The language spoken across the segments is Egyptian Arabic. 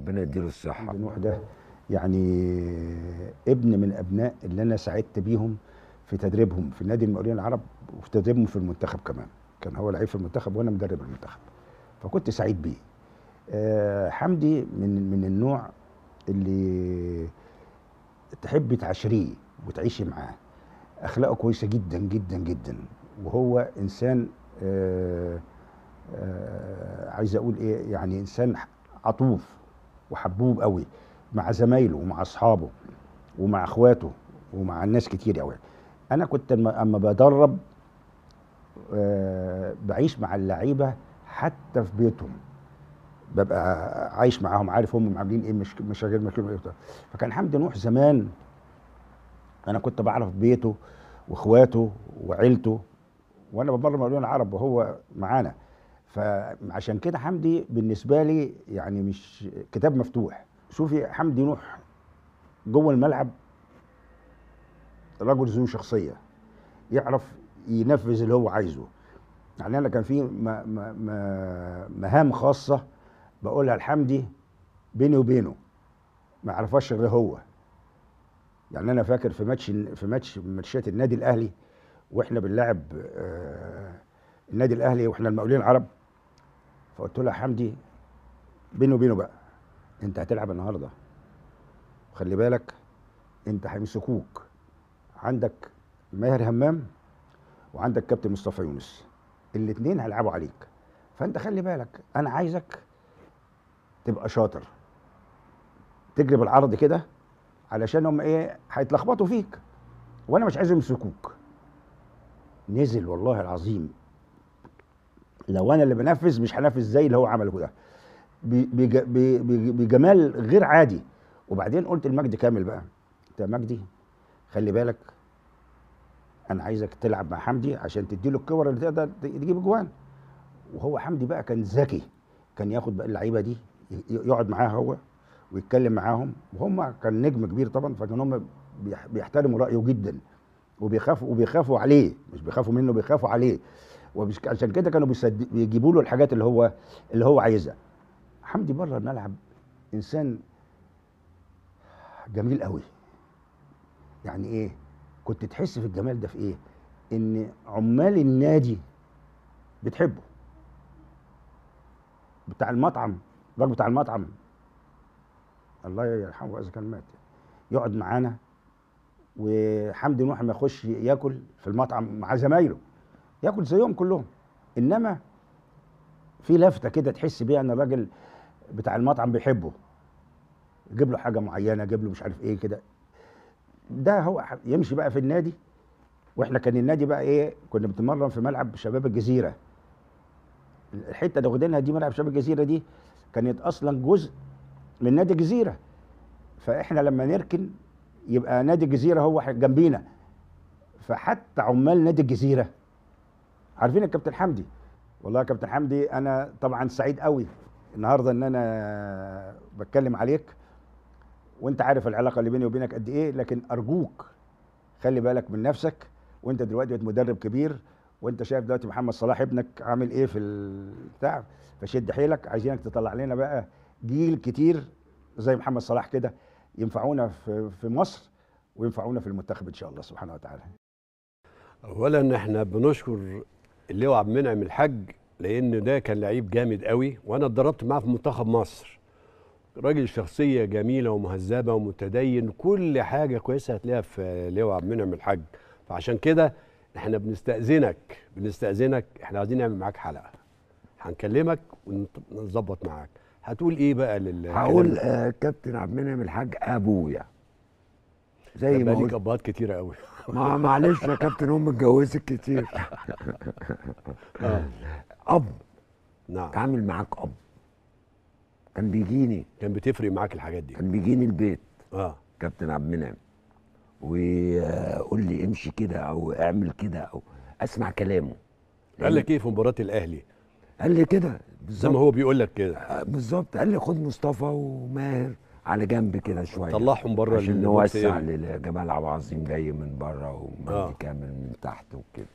ربنا يديله الصحه حمدي نوح ده يعني ابن من ابناء اللي انا سعدت بيهم في تدريبهم في نادي المقاولين العرب وفي تدريبهم في المنتخب كمان كان هو لعيب في المنتخب وانا مدرب المنتخب فكنت سعيد بيه آه، حمدي من من النوع اللي تحبي تعاشريه وتعيشي معاه اخلاقه كويسه جدا جدا جدا وهو انسان آه، آه، عايز اقول ايه يعني انسان عطوف وحبوب قوي مع زمايله ومع اصحابه ومع اخواته ومع الناس كتير قوي انا كنت اما أما بدرب آه، بعيش مع اللعيبه حتى في بيتهم ببقى عايش معاهم عارف هم عاملين ايه مش مشاغل مشاغل ايه وبتاع. فكان حمدي نوح زمان انا كنت بعرف بيته واخواته وعيلته وانا بمر مليون العرب وهو معانا فعشان كده حمدي بالنسبه لي يعني مش كتاب مفتوح شوفي حمدي نوح جوه الملعب رجل ذو شخصيه يعرف ينفذ اللي هو عايزه يعني انا كان في م- م- م- مهام خاصه بقولها لحمدي بيني وبينه ما يعرفهاش غير هو يعني انا فاكر في ماتش في ماتش من ماتشات النادي الاهلي واحنا بنلعب آه، النادي الاهلي واحنا المقاولين العرب فقلت له يا حمدي بيني وبينه بقى انت هتلعب النهارده خلي بالك انت هيمسكوك عندك ماهر همام وعندك كابتن مصطفى يونس الاثنين هيلعبوا عليك فانت خلي بالك انا عايزك تبقى شاطر تجري بالعرض كده علشان هم ايه هيتلخبطوا فيك وانا مش عايزهم يمسكوك نزل والله العظيم لو انا اللي بنفذ مش هنفذ زي اللي هو عمله ده ب- بج- ب- ب- بجمال غير عادي وبعدين قلت لمجدي كامل بقى انت يا مجدي خلي بالك انا عايزك تلعب مع حمدي عشان تديله الكور اللي تقدر تجيب جوان وهو حمدي بقى كان ذكي كان ياخد بقى اللعيبه دي ي- يقعد معاها هو ويتكلم معاهم وهم كان نجم كبير طبعا فكان هم بيح- بيحترموا رايه جدا وبيخافوا وبيخافوا عليه مش بيخافوا منه بيخافوا عليه ومش عشان كده كانوا بيصد- بيجيبوا له الحاجات اللي هو اللي هو عايزها حمدي بره الملعب انسان جميل قوي يعني ايه كنت تحس في الجمال ده في ايه ان عمال النادي بتحبه بتاع المطعم الراجل بتاع المطعم الله يرحمه اذا كان مات يقعد معانا وحمدي نوح ما يخش ياكل في المطعم مع زمايله ياكل زيهم كلهم انما في لفته كده تحس بيها ان الراجل بتاع المطعم بيحبه يجيب له حاجه معينه يجيب له مش عارف ايه كده ده هو ح- يمشي بقى في النادي واحنا كان النادي بقى ايه كنا بنتمرن في ملعب شباب الجزيره الحته اللي واخدينها دي ملعب شباب الجزيره دي كانت اصلا جزء من نادي الجزيره فاحنا لما نركن يبقى نادي الجزيره هو ح- جنبينا فحتى عمال نادي الجزيره عارفين الكابتن حمدي والله يا كابتن حمدي انا طبعا سعيد قوي النهارده ان انا بتكلم عليك وانت عارف العلاقه اللي بيني وبينك قد ايه لكن ارجوك خلي بالك من نفسك وانت دلوقتي بقيت مدرب كبير وانت شايف دلوقتي محمد صلاح ابنك عامل ايه في البتاع فشد حيلك عايزينك تطلع لنا بقى جيل كتير زي محمد صلاح كده ينفعونا في في مصر وينفعونا في المنتخب ان شاء الله سبحانه وتعالى اولا احنا بنشكر اللواء عبد المنعم الحاج لان ده كان لعيب جامد قوي وانا اتدربت معاه في منتخب مصر راجل شخصيه جميله ومهذبه ومتدين كل حاجه كويسه هتلاقيها في لواء عبد المنعم الحاج فعشان كده احنا بنستاذنك بنستاذنك احنا عايزين نعمل معاك حلقه هنكلمك ونظبط معاك هتقول ايه بقى لل هقول آه كابتن عبد المنعم الحاج ابويا زي ما بقى ليك قلت ابهات كتيره قوي ما معلش يا كابتن امي اتجوزت كتير اه اب نعم اتعامل معاك اب كان بيجيني كان بتفرق معاك الحاجات دي كان بيجيني البيت اه كابتن عبد المنعم ويقول لي امشي كده او اعمل كده او اسمع كلامه قال لك ايه في مباراه الاهلي قال لي كده زي ما بالظبط هو بيقول لك كده آه، بالظبط قال لي خد مصطفى وماهر على جنب كده شويه طلعهم بره عشان البوكس نوسع اريا. لجمال عبد العظيم جاي من بره ومجدي آه. كامل من تحت وكده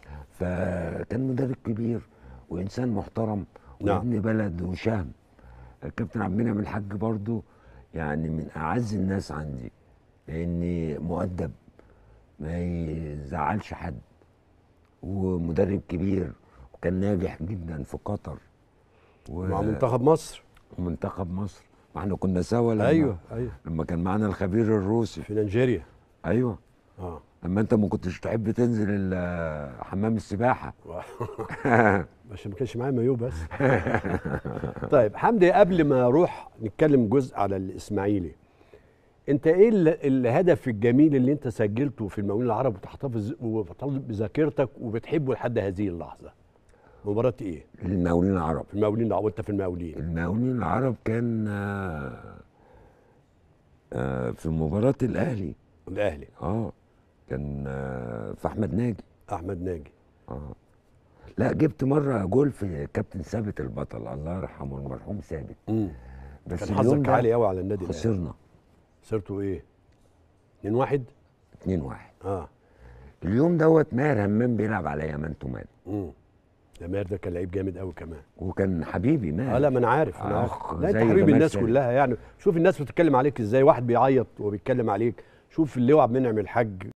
فكان مدرب كبير وانسان محترم نعم. وابن بلد وشهم الكابتن عبد المنعم الحاج برضو يعني من اعز الناس عندي لاني مؤدب ما يزعلش حد ومدرب كبير وكان ناجح جدا في قطر و- مع منتخب مصر ومنتخب مصر ما احنا كنا سوا لما ايوه ايوه لما كان معانا الخبير الروسي في نيجيريا ايوه اه لما انت ما كنتش تحب تنزل ال- حمام السباحه عشان ما كانش معايا مايو بس طيب حمدي قبل ما اروح نتكلم جزء على الاسماعيلي انت ايه ال- الهدف الجميل اللي انت سجلته في المقاولين العرب وتحتفظ وتحتفظ بذاكرتك وبتحبه لحد هذه اللحظه مباراه ايه المقاولين العرب في المقاولين العرب وانت في المقاولين المقاولين العرب كان آه، آه، في مباراة الأهلي الاهلي اه كان آه، في أحمد ناجي احمد ناجي اه لا جبت مرة جول في كابتن ثابت البطل الله يرحمه المرحوم ثابت امم بس كان اليوم حظك ده عالي قوي على النادي الاهلي خسرنا خسرتوا ايه 2 1 2 1 اه اليوم دوت ماهر همام بيلعب على يمان تومان امم ده ماهر ده كان لعيب جامد قوي كمان وكان حبيبي ماهر اه لا ما انا عارف انا عارف أخ، لا انت زي حبيب جمال الناس سالم. كلها يعني شوف الناس بتتكلم عليك ازاي واحد بيعيط وبيتكلم عليك شوف اللواء عبد المنعم الحاج